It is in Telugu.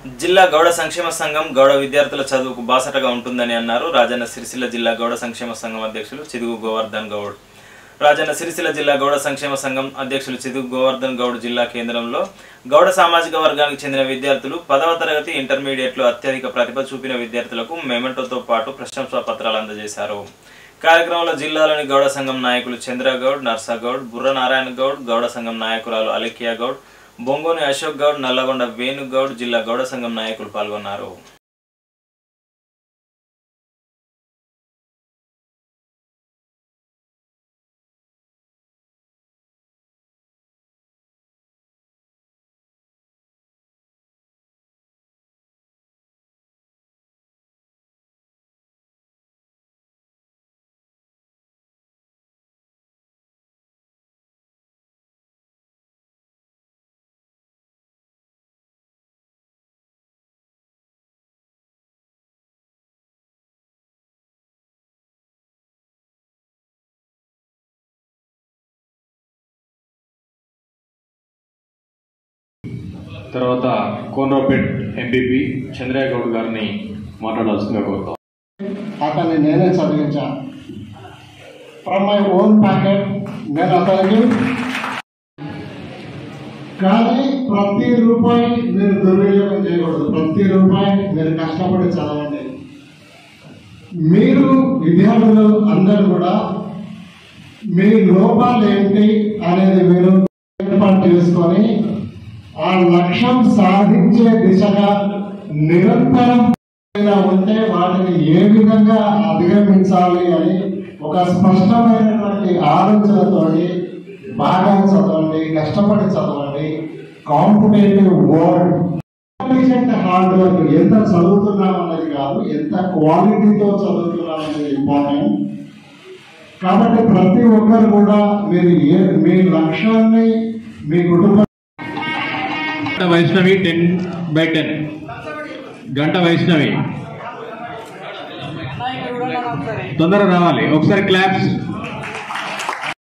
జిల్లా గౌడ సంక్షేమ సంఘం గౌడ విద్యార్థుల చదువుకు బాసటగా ఉంటుందని అన్నారు రాజన్న సిరిసిల్ల జిల్లా గౌడ సంక్షేమ సంఘం అధ్యక్షులు చిదుగు గోవర్ధన్ గౌడ్ రాజన్న సిరిసిల్ల జిల్లా గౌడ సంక్షేమ సంఘం అధ్యక్షులు చిదుగు గోవర్ధన్ గౌడ్ జిల్లా కేంద్రంలో గౌడ సామాజిక వర్గానికి చెందిన విద్యార్థులు పదవ తరగతి ఇంటర్మీడియట్లో అత్యధిక ప్రతిభ చూపిన విద్యార్థులకు మెమెంటోతో పాటు ప్రశంసా పత్రాలు అందజేశారు కార్యక్రమంలో జిల్లాలోని గౌడ సంఘం నాయకులు చంద్రగౌడ్ నర్సాగౌడ్ బుర్ర నారాయణ గౌడ్ గౌడ సంఘం నాయకురాలు అలికియా గౌడ్ బొంగోని అశోక్ గౌడ్ నల్లగొండ వేణుగౌడ్ జిల్లా గౌడ సంఘం నాయకులు పాల్గొన్నారు తర్వాత కోనరాపేట్ ఎంపీపీ చంద్రయ్య గౌడ్ గారిని మాట్లాడాల్సిందిగా కోరుతాం అతన్ని నేనే చదివించా ఫ్రమ్ మై ఓన్ ప్యాకెట్ నేను అతనికి కానీ ప్రతి రూపాయి మీరు దుర్వినియోగం చేయకూడదు ప్రతి రూపాయి మీరు కష్టపడి చదవండి మీరు విద్యార్థులు అందరూ కూడా మీ లోపాలు ఏంటి అనేది మీరు ఏర్పాటు చేసుకొని ఆ లక్ష్యం సాధించే దిశగా నిరంతరం ఏదైనా ఉంటే వాటిని ఏ విధంగా అధిగమించాలి అని ఒక స్పష్టమైనటువంటి ఆలోచనతోటి బాగా చదవండి కష్టపడి చదవండి కాంపిటేటివ్ వరల్డ్ హార్డ్ వర్క్ ఎంత చదువుతున్నాం అన్నది కాదు ఎంత క్వాలిటీతో చదువుతున్నాం అనేది ఇంపార్టెంట్ కాబట్టి ప్రతి ఒక్కరు కూడా మీరు ఏ మీ లక్ష్యాన్ని మీ కుటుంబ గంట వైష్ణవి టెన్ బై టెన్ గంట వైష్ణవి తొందరగా రావాలి ఒకసారి క్లాప్స్